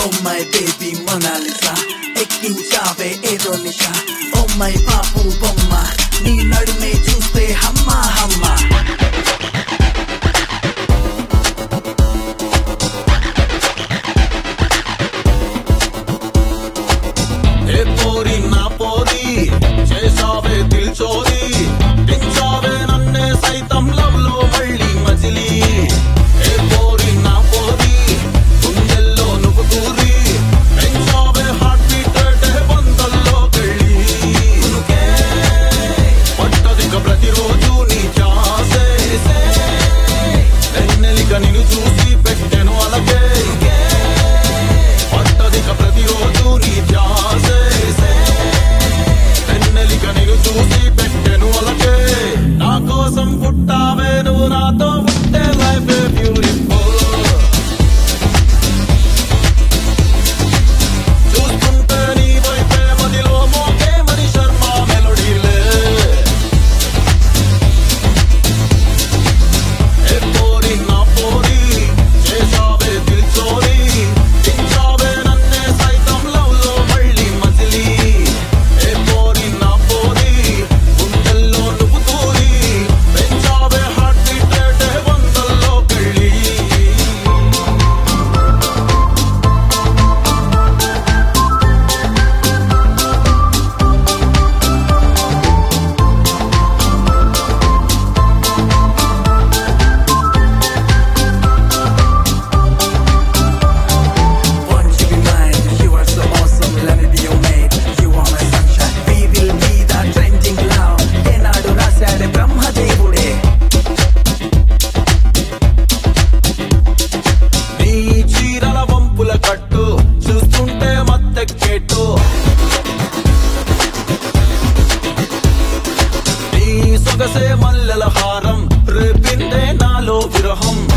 Oh my baby Mona Lisa ఎక్కించావే ఏదో నిషా ఓ మై పాపు బొమ్మ నీ నడుమే చూస్తే హమ్మ హమ్మ ఏ పోరి నా పోరి చేసావే దిల్చోరి పెంచావే నన్నే సైతం లవ్ లో మళ్ళీ మజిలీ ఏ పోరి నా పోరి గుండెల్లో నువ్వు దూరి పెంచావే హార్ట్ బీట్ రేటే వందల్లో కెళ్ళి పట్టదిక ప్రతిరోజు నీ చాసే ఎన్నెలిక నిన్ను చూసి పెట్టెను అలగే పట్టదిక ప్రతిరోజు నీ ధ్యాసే వెన్నెలిక నిన్ను చూసి పెట్టెను అలకే నా కోసం పుట్టావే నువ్వు నాతో ఉంటే లైఫ్ బ్యూటిఫుల్ చూస్తుంటే నీ వైపే మదిలో మోకే మని శర్మ మెలోడీలే ఏ పోరి నా పోరి చేసావే దిల్చోరి దించావే నన్నే సైతం లవ్ లో మళ్ళీ మజిలీ ఏ పోరి నా పోరి గుండెల్లో నువ్వు తూరి పెంచావే హార్ట్ బీట్ రేటే వందల్లో కెళ్ళి Want you be mine? You are so awesome. Let me be your mate. You are my sunshine. We will be the trending love. ఏనాడు రాశాడే బ్రహ్మదేవుడే నీ చీరల వంపుల కట్టు చూస్తుంటే మత్తెక్కేట్టు నీ సొగసే మల్లెల హారం రేపిందే నాలో విరహం